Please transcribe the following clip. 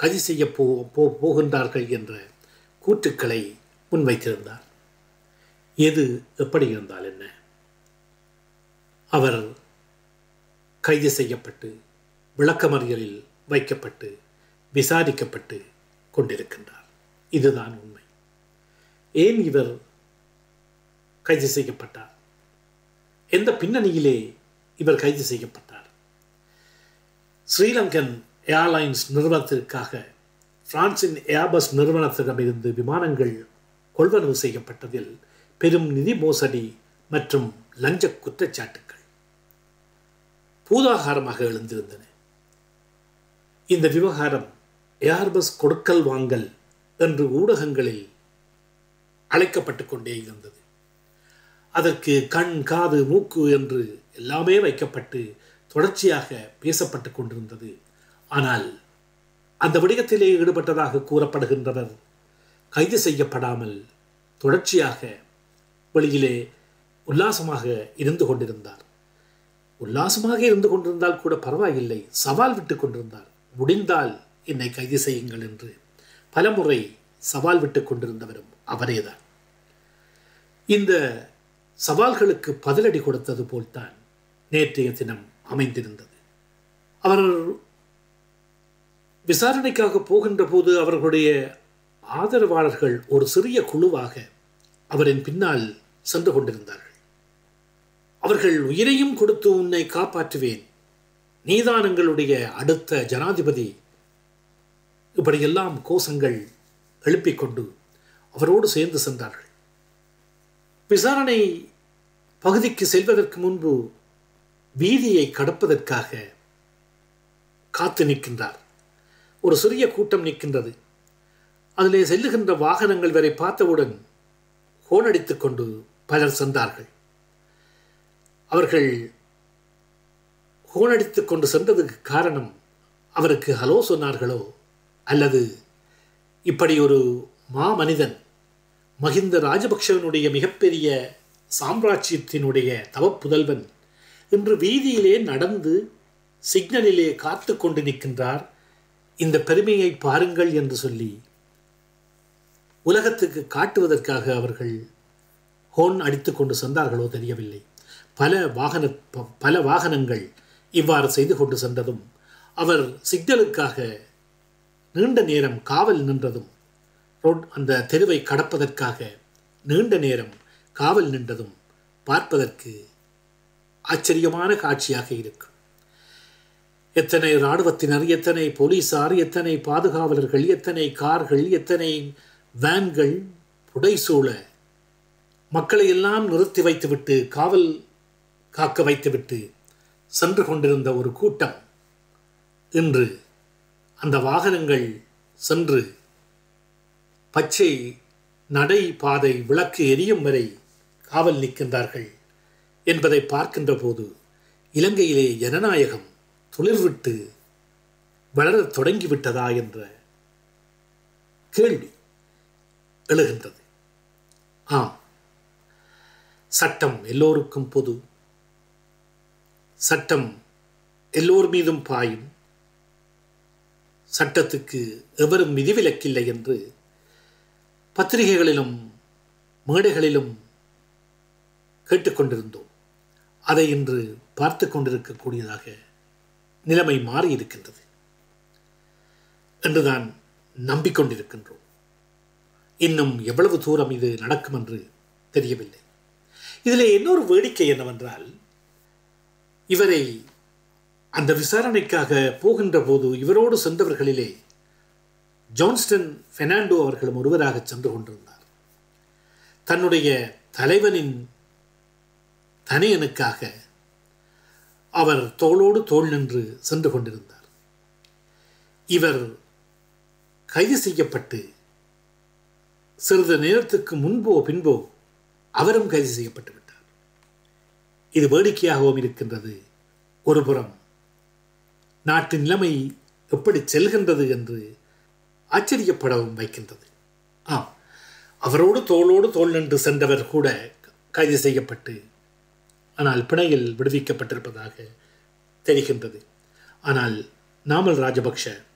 கைது செய்ய போ போ- போகின்றார்கள் என்ற கூற்றுக்களை முன்வைத்திருந்தார் எது எப்படி இருந்தால் என்ன அவர் கைது செய்யப்பட்டு விளக்கமறியலில் வைக்கப்பட்டு விசாரிக்கப்பட்டு கொண்டிருக்கின்றார் இதுதான் உண்மை ஏன் இவர் கைது செய்யப்பட்டார் எந்த பின்னணியிலே இவர் கைது செய்யப்பட்டார் ஸ்ரீலங்கன் ஏர்லைன்ஸ் நிறுவனத்திற்காக பிரான்சின் ஏர்பஸ் நிறுவனத்திடமிருந்து விமானங்கள் கொள்வனவு செய்யப்பட்டதில் பெரும் நிதி மோசடி மற்றும் லஞ்ச குற்றச்சாட்டுகள் பூதாகாரமாக எழுந்திருந்தன இந்த விவகாரம் ஏர்பஸ் கொடுக்கல் வாங்கல் என்று ஊடகங்களில் அழைக்கப்பட்டு கொண்டே இருந்தது அதற்கு கண் காது மூக்கு என்று எல்லாமே வைக்கப்பட்டு தொடர்ச்சியாக பேசப்பட்டு கொண்டிருந்தது ஆனால் அந்த விடயத்திலே ஈடுபட்டதாக கூறப்படுகின்றவர் கைது செய்யப்படாமல் தொடர்ச்சியாக வெளியிலே உல்லாசமாக இருந்து கொண்டிருந்தார் உல்லாசமாக இருந்து கொண்டிருந்தால் கூட பரவாயில்லை சவால் விட்டு கொண்டிருந்தார் முடிந்தால் என்னை கைது செய்யுங்கள் என்று பலமுறை சவால் விட்டு கொண்டிருந்தவரும் அவரேதான் இந்த சவால்களுக்கு பதிலடி கொடுத்தது போல்தான் நேற்றைய தினம் அமைந்திருந்தது அவர் விசாரணைக்காக போகின்ற போது அவர்களுடைய ஆதரவாளர்கள் ஒரு சிறிய குழுவாக அவரின் பின்னால் சென்று கொண்டிருந்தார்கள் அவர்கள் உயிரையும் கொடுத்து உன்னை காப்பாற்றுவேன் நீதான் எங்களுடைய அடுத்த ஜனாதிபதி இப்படியெல்லாம் கோஷங்கள் எழுப்பிக் கொண்டு அவரோடு சேர்ந்து சென்றார்கள் விசாரணை பகுதிக்கு செல்வதற்கு முன்பு வீதியை கடப்பதற்காக காத்து நிற்கின்றார் ஒரு சிறிய கூட்டம் நிற்கின்றது அதிலே செல்லுகின்ற வாகனங்கள் வரை பார்த்தவுடன் ஹோனடித்துக் கொண்டு பலர் சென்றார்கள் அவர்கள் ஹோனடித்துக் கொண்டு சென்றதுக்கு காரணம் அவருக்கு ஹலோ சொன்னார்களோ அல்லது இப்படி ஒரு மா மனிதன் மஹிந்த ராஜபக்ஷவனுடைய மிகப்பெரிய சாம்ராஜ்யத்தினுடைய தவப்புதல்வன் இன்று வீதியிலே நடந்து சிக்னலிலே காத்து கொண்டு நிற்கின்றார் இந்த பெருமையை பாருங்கள் என்று சொல்லி உலகத்துக்கு காட்டுவதற்காக அவர்கள் ஹோன் அடித்துக் கொண்டு சென்றார்களோ தெரியவில்லை பல வாகன ப- பல வாகனங்கள் இவ்வாறு செய்து கொண்டு சென்றதும் அவர் சிக்னலுக்காக நீண்ட நேரம் காவல் நின்றதும் ரோட் அந்த தெருவை கடப்பதற்காக நீண்ட நேரம் காவல் நின்றதும் பார்ப்பதற்கு ஆச்சரியமான காட்சியாக இருக்கும் எத்தனை இராணுவத்தினர் எத்தனை போலீசார் எத்தனை பாதுகாவலர்கள் எத்தனை கார்கள் எத்தனை வேன்கள் புடைசூழ மக்களை எல்லாம் நிறுத்தி வைத்துவிட்டு காவல் காக்க வைத்துவிட்டு சென்று கொண்டிருந்த ஒரு கூட்டம் இன்று அந்த வாகனங்கள் சென்று பச்சை நடை பாதை விளக்கு எரியும் வரை காவல் நிற்கின்றார்கள் என்பதை பார்க்கின்ற போது இலங்கையிலே ஜனநாயகம் துளிர்விட்டு வளரத் தொடங்கிவிட்டதா என்ற கேள்வி எழுகின்றது ஆம் சட்டம் எல்லோருக்கும் பொது சட்டம் எல்லோர் மீதும் பாயும் சட்டத்துக்கு எவரும் விதிவிலக்கில்லை என்று பத்திரிகைகளிலும் மேடைகளிலும் கேட்டுக்கொண்டிருந்தோம் அதை இன்று பார்த்து கொண்டிருக்கக்கூடியதாக நிலைமை மாறி இருக்கின்றது என்றுதான் நம்பிக்கொண்டிருக்கின்றோம் இன்னும் எவ்வளவு தூரம் இது நடக்கும் என்று தெரியவில்லை இதில் இன்னொரு வேடிக்கை என்னவென்றால் இவரை அந்த விசாரணைக்காக போகின்ற போது இவரோடு சென்றவர்களிலே ஜான்ஸ்டன் பெர்னாண்டோ அவர்களும் ஒருவராக சென்று கொண்டிருந்தார் தன்னுடைய தலைவனின் தனையனுக்காக அவர் தோளோடு தோள் நின்று சென்று கொண்டிருந்தார் இவர் கைது செய்யப்பட்டு சிறிது நேரத்துக்கு முன்போ பின்போ அவரும் கைது செய்யப்பட்டு விட்டார் இது வேடிக்கையாகவும் இருக்கின்றது ஒருபுறம் நாட்டு நிலைமை எப்படி செல்கின்றது என்று ஆச்சரியப்படவும் வைக்கின்றது ஆம் அவரோடு தோளோடு தோள் நின்று சென்றவர் கூட கைது செய்யப்பட்டு ஆனால் பிணையில் விடுவிக்கப்பட்டிருப்பதாக தெரிகின்றது ஆனால் நாமல் ராஜபக்ஷ